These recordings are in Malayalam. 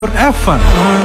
FM.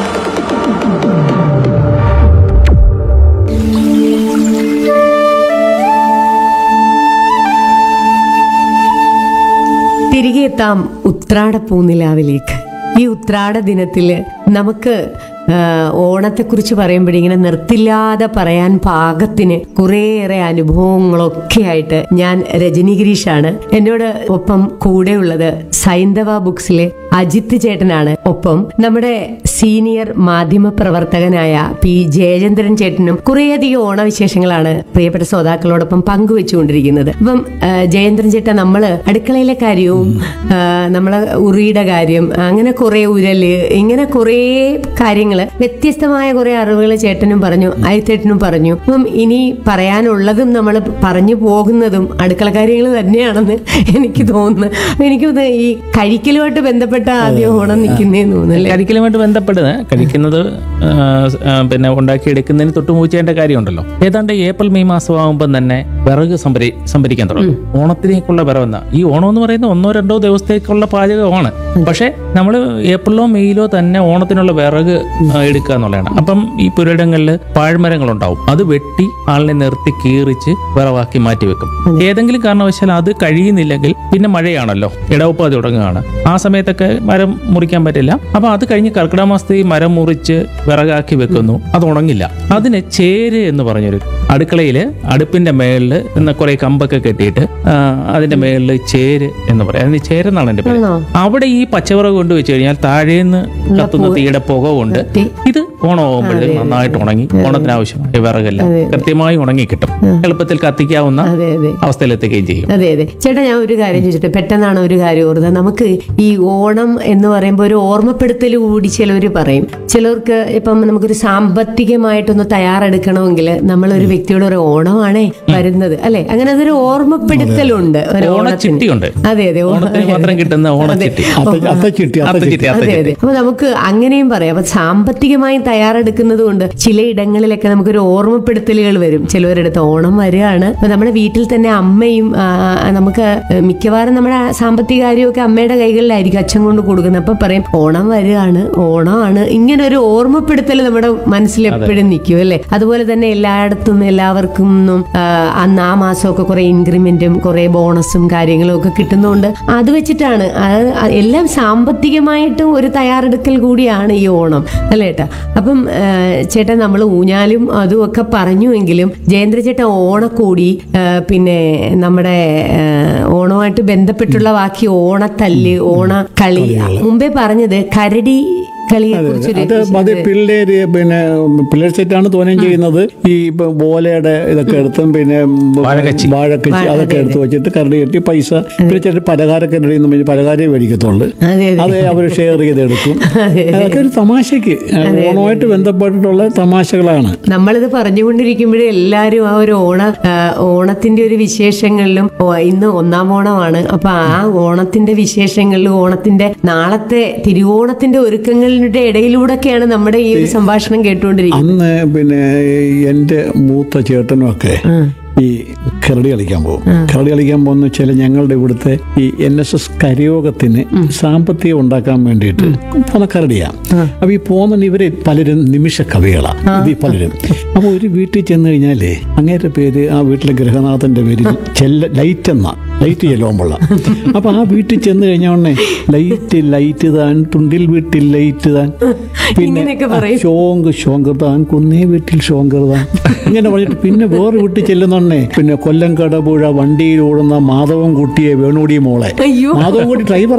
തിരികെ എത്താം ഉത്രാട പൂനിലാവിലേക്ക് ഈ ഉത്രാട ദിനത്തില് നമുക്ക് ആ, ഓണത്തെക്കുറിച്ച് പറയുമ്പോഴേ ഇങ്ങനെ നിർത്തില്ലാതെ പറയാൻ പാകത്തിന് കുറേയേറെ അനുഭവങ്ങളൊക്കെ ആയിട്ട് ഞാൻ രജനി ഗിരീഷാണ് എന്നോട് ഒപ്പം കൂടെയുള്ളത് സൈന്ധവ ബുക്സിലെ അജിത്ത് ചേട്ടനാണ് ഒപ്പം നമ്മുടെ സീനിയർ മാധ്യമ പ്രവർത്തകനായ പി ജയചന്ദ്രൻ ചേട്ടനും കുറേയധികം ഓണവിശേഷങ്ങളാണ് പ്രിയപ്പെട്ട ശ്രോതാക്കളോടൊപ്പം പങ്കുവെച്ചുകൊണ്ടിരിക്കുന്നത് അപ്പം ആ, ജയേന്ദ്രൻ ചേട്ടൻ നമ്മള് അടുക്കളയിലെ കാര്യവും ആ, നമ്മളെ ഉറിയുടെ കാര്യം അങ്ങനെ കുറെ ഉരല് ഇങ്ങനെ കുറേ കാര്യങ്ങള് വ്യത്യസ്തമായ കുറെ അറിവുകൾ ചേട്ടനും പറഞ്ഞു അയത്തേട്ടനും പറഞ്ഞു അപ്പം ഇനി പറയാനുള്ളതും നമ്മൾ പറഞ്ഞു പോകുന്നതും അടുക്കള കാര്യങ്ങൾ തന്നെയാണെന്ന് എനിക്ക് തോന്നുന്നു എനിക്ക് തോന്നുന്നു ഈ കഴിക്കലുമായിട്ട് ബന്ധപ്പെട്ട ആദ്യം ഓണം നിൽക്കുന്നേന്ന് തോന്നുന്നല്ലേ കരിക്കലുമായിട്ട് ബന്ധപ്പെടുന്നത് കഴിക്കുന്നത് ആ, ആ, പിന്നെ ഉണ്ടാക്കിയെടുക്കുന്നതിന് തൊട്ടുമൂച്ചേണ്ട കാര്യമുണ്ടല്ലോ ഏതാണ്ട് ഏപ്രിൽ മെയ് മാസമാകുമ്പോൾ തന്നെ വിറക് സംഭരി സംഭരിക്കാൻ തുടങ്ങും ഓണത്തിലേക്കുള്ള വിറവെന്ന ഈ ഓണം എന്ന് പറയുന്നത് ഒന്നോ രണ്ടോ ദിവസത്തേക്കുള്ള പാചകമാണ് പക്ഷെ നമ്മൾ ഏപ്രിലോ മെയ്യിലോ തന്നെ ഓണത്തിനുള്ള വിറക് ആ, എടുക്കുക എന്നുള്ളതാണ് അപ്പം ഈ പുരയിടങ്ങളിൽ പാഴ്മരങ്ങൾ ഉണ്ടാവും അത് വെട്ടി ആളിനെ നിർത്തി കീറിച്ച് വിറവാക്കി മാറ്റി വെക്കും ഏതെങ്കിലും കാരണവശാൽ അത് കഴിയുന്നില്ലെങ്കിൽ പിന്നെ മഴയാണല്ലോ ഇടവപ്പാതി തുടങ്ങുകയാണ് ആ സമയത്തൊക്കെ മരം മുറിക്കാൻ പറ്റില്ല അപ്പൊ അത് കഴിഞ്ഞ് കർക്കിടക മാസത്തിൽ ഈ മരം മുറിച്ച് വിറകാക്കി വെക്കുന്നു അത് ഉണങ്ങില്ല അതിന് ചേര് എന്ന് പറഞ്ഞൊരു അടുക്കളയിൽ അടുപ്പിന്റെ മേളിൽ എന്ന കുറെ കമ്പൊക്കെ കെട്ടിയിട്ട് ആ, അതിന്റെ മേളിൽ ചേര് എന്ന് പറയാം അതിന് ചേരെന്നാണ് എന്റെ പേര് ആണോ? അവിടെ ഈ പച്ചവിറക് കൊണ്ട് വെച്ച് കഴിഞ്ഞാൽ താഴേന്ന് കത്തുന്ന തീയുടെ പുക കൊണ്ട് തീ. ഇത് ഓണമാകുമ്പോഴേ നന്നായിട്ട് ഉണങ്ങി ഓണത്തിന് ആവശ്യമായ വിറകെല്ലാം കൃത്യമായി ഉണങ്ങി കിട്ടും എളുപ്പത്തിൽ കത്തിക്കാവുന്ന അതെ അതെ അവസ്ഥയിലെത്തുകയും ചെയ്യും അതെ അതെ ചേട്ടാ ഞാൻ ഒരു കാര്യം ചോദിച്ചിട്ട് പെട്ടെന്നാണ് ഒരു കാര്യം ഓർത്തത് നമുക്ക് ഈ ഓണം എന്ന് പറയുമ്പോൾ ഒരു ഓർമ്മപ്പെടുത്തൽ കൂടി ചിലർ പറയും ചിലർക്ക് ഇപ്പം നമുക്കൊരു സാമ്പത്തികമായിട്ടൊന്ന് തയ്യാറെടുക്കണമെങ്കിൽ നമ്മളൊരു വ്യക്തിയോട് ഒരു ഓണമാണേ വരുന്നത് അല്ലെ അങ്ങനെ അതൊരു ഓർമ്മപ്പെടുത്തലുണ്ട് ഒരു ഓണത്തിന് ഓണച്ചിട്ടിയുണ്ട് അതെ അതെ ഓ- ഓണത്തിന് മാത്രം കിട്ടുന്ന ഓണച്ചിട്ടി അത്ത- അത്തച്ചിട്ടി അത്തച്ചിട്ടി അത്തച്ചിട്ടി അതെ അത്തച്ചിട്ടി അതെ അപ്പൊ നമുക്ക് അങ്ങനെയും പറയാം അപ്പൊ സാമ്പത്തികമായി തയ്യാറെടുക്കുന്നത് കൊണ്ട് ചിലയിടങ്ങളിലൊക്കെ നമുക്കൊരു ഓർമ്മപ്പെടുത്തലുകൾ വരും ചിലവരെടുത്ത് ഓണം വരികയാണ് അപ്പൊ നമ്മുടെ വീട്ടിൽ തന്നെ അമ്മയും ആ, നമുക്ക് മിക്കവാറും നമ്മുടെ സാമ്പത്തിക കാര്യമൊക്കെ അമ്മയുടെ കൈകളിലായിരിക്കും അച്ഛൻ കൊണ്ട് കൊടുക്കുന്നത് അപ്പൊ പറയും ഓണം വരികയാണ് ഓണമാണ് ഇങ്ങനെ ഒരു ഓർമ്മപ്പെടുത്തൽ നമ്മുടെ മനസ്സിൽ എപ്പോഴും നിൽക്കും അല്ലേ അതുപോലെ തന്നെ എല്ലായിടത്തും എല്ലാവർക്കും ഒന്നും, ആ, അന്ന് ആ മാസമൊക്കെ കുറെ ഇൻക്രിമെന്റും കുറെ ബോണസും കാര്യങ്ങളും ഒക്കെ കിട്ടുന്നതുകൊണ്ട് അത് വെച്ചിട്ടാണ് അത് എല്ലാം സാമ്പത്തികമായിട്ടും ഒരു തയ്യാറെടുക്കൽ കൂടിയാണ് ഈ ഓണം അല്ലേ ഏട്ടാ അപ്പം ആ, ചേട്ടാ നമ്മൾ ഊഞ്ഞാലും അതും ഒക്കെ പറഞ്ഞുവെങ്കിലും ജയേന്ദ്ര ചേട്ടാ ഓണക്കോടി ആ, പിന്നെ നമ്മുടെ ആ, ഓണവുമായിട്ട് ബന്ധപ്പെട്ടുള്ള ബാക്കി ഓണത്തല്ല് ഓണക്കളി മുമ്പേ പറഞ്ഞത് കരടി കളിയെ കുറിച്ചൊരു അത് അത് പിള്ളേര് പിന്നെ പിള്ളേർ സെറ്റാണ് തോന്നുകയും ചെയ്യുന്നത് ഈ ഇപ്പൊ ഓലയുടെ ഇതൊക്കെ എടുത്തും പിന്നെ വാഴക്കച്ചി. വാഴക്കച്ചി അതൊക്കെ എടുത്ത് വെച്ചിട്ട് കരടി കെട്ടി പൈസ പിന്നെ ചില പലഹാരക്കരടി എന്ന് പറഞ്ഞ് പലഹാരേ മേടിക്കത്തുള്ളൂ അതെ അതെ അത് അവർ ഷെയർ ചെയ്തെടുക്കും അതൊക്കെ ഒരു തമാശക്ക് ഓണമായിട്ട് ബന്ധപ്പെട്ടിട്ടുള്ള തമാശകളാണ് നമ്മളിത് പറഞ്ഞുകൊണ്ടിരിക്കുമ്പോഴേ എല്ലാവരും ആ ഒരു ഓണ ആ, ഓണത്തിന്റെ ഒരു വിശേഷങ്ങളിലും ഓ, ഇന്ന് ഒന്നാം ഓണമാണ് അപ്പൊ ആ ഓണത്തിന്റെ വിശേഷങ്ങളിലും ഓണത്തിന്റെ നാളത്തെ തിരുവോണത്തിന്റെ ഒരുക്കങ്ങളുടെ ഇടയിലൂടെയൊക്കെയാണ് നമ്മുടെ ഈ ഒരു സംഭാഷണം കേട്ടുകൊണ്ടിരിക്കുന്നത് അന്ന് പിന്നെ എൻ്റെ മൂത്ത ചേട്ടനും ഒക്കെ ഈ കരടി കളിക്കാൻ പോകും കരടി കളിക്കാൻ പോകുന്ന വെച്ചാൽ ഞങ്ങളുടെ ഇവിടുത്തെ ഈ എൻ എസ് എസ് കരയോഗത്തിന് സാമ്പത്തികം ഉണ്ടാക്കാൻ വേണ്ടിയിട്ട് പോകുന്ന കരടിയാ അപ്പൊ ഈ പോകുന്ന ഇവര് പലരും നിമിഷ കവികളാ ഇത് ഈ പലരും അപ്പൊ ഒരു വീട്ടിൽ ചെന്ന് കഴിഞ്ഞാലേ അങ്ങേരുടെ പേര് ആ വീട്ടിലെ ഗൃഹനാഥന്റെ പേര് ചെല്ല ലൈറ്റ് എന്ന ലൈറ്റ് ചെല്ലുമ്പോള്ള അപ്പൊ ആ വീട്ടിൽ ചെന്ന് കഴിഞ്ഞ ഉടനെ ലൈറ്റ് ലൈറ്റ് താൻ തുണ്ടിൽ വീട്ടിൽ ലൈറ്റ് താൻ ഇങ്ങനെയൊക്കെ പറയും. ഷോങ്ക് ഷോങ്കർതാൻ കുന്നേ വീട്ടിൽ ഷോങ്കർതാൻ ഇങ്ങനെ പറഞ്ഞിട്ട് പിന്നെ വേറെ വീട്ടിൽ ചെല്ലുന്നുണ്ടേ പിന്നെ കൊല്ലം കടപുഴ വണ്ടിയിൽ ഓടുന്ന മാധവൻ കുട്ടിയെ വേണുടി മോളെ അയ്യോ. മാധവൻ കുട്ടി ഡ്രൈവറാ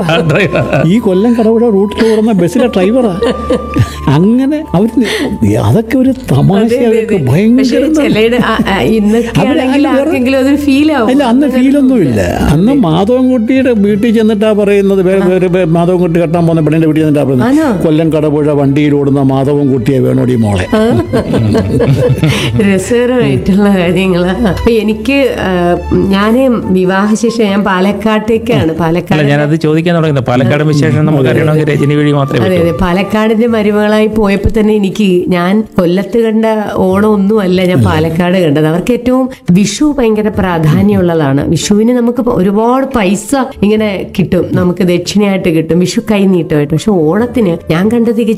ഈ കൊല്ലം കടപുഴ റൂട്ടിൽ ഓടുന്ന ബസ്സിലെ ഡ്രൈവറാ അങ്ങനെ അവർ അതൊക്കെ ഒരു തമാശ അവർക്ക് പക്ഷെ ഭയങ്കര ചിലയുടെ ആ, ആ, ഇന്നൊക്കെ അവര് ആണെങ്കിൽ അതില് വേറെ- ആർക്കെങ്കിലും അതൊരു ഫീൽ ആവും അല്ല അന്ന് ഫീലൊന്നുമില്ല അന്ന് മാധവൻകുട്ടിയുടെ വീട്ടിൽ ചെന്നിട്ടാ പറയുന്നത് വേ- വേറെ വേ- മാധവൻകുട്ടി കെട്ടാൻ പോകുന്ന പെണ്ണിന്റെ വീട്ടിൽ ചെന്നിട്ടാ ആണോ? പറയുന്നത് കൊല്ലം കടപുഴ വണ്ടിയിൽ ഓടുന്ന മാധവൻകുട്ടിയെ വേണോടി മോളെ രസകരമായിട്ടുള്ള കാര്യങ്ങളാ അപ്പൊ എനിക്ക് ആ, ഞാന് വിവാഹശേഷം ഞാൻ പാലക്കാട്ടേക്കാണ് അല്ല പാലക്കാട് ഞാനത് ചോദിക്കാൻ തുടങ്ങുന്നത് പാലക്കാട് വിശേഷം നമുക്ക് അറിയണമെങ്കിൽ രജനി വഴി മാത്രമേ അതെ പറ്റൂ അതെ പാലക്കാടിന്റെ മരുമകളായി പോയപ്പോ തന്നെ എനിക്ക് ഞാൻ കൊല്ലത്ത് കണ്ട ഓണം ഒന്നുമല്ല ഞാൻ പാലക്കാട് കണ്ടത് അവർക്ക് ഏറ്റവും വിഷു ഭയങ്കര പ്രാധാന്യമുള്ളതാണ് വിഷുവിന് നമുക്ക് നമുക്ക് ഇപ്പൊ ഒരുപാട് പൈസ ഇങ്ങനെ കിട്ടും നമുക്ക് ദക്ഷിണയായിട്ട് കിട്ടും വിഷു കൈനീട്ടമായിട്ട് പക്ഷെ ഓണത്തിന് ഞാൻ കണ്ടത് ഈ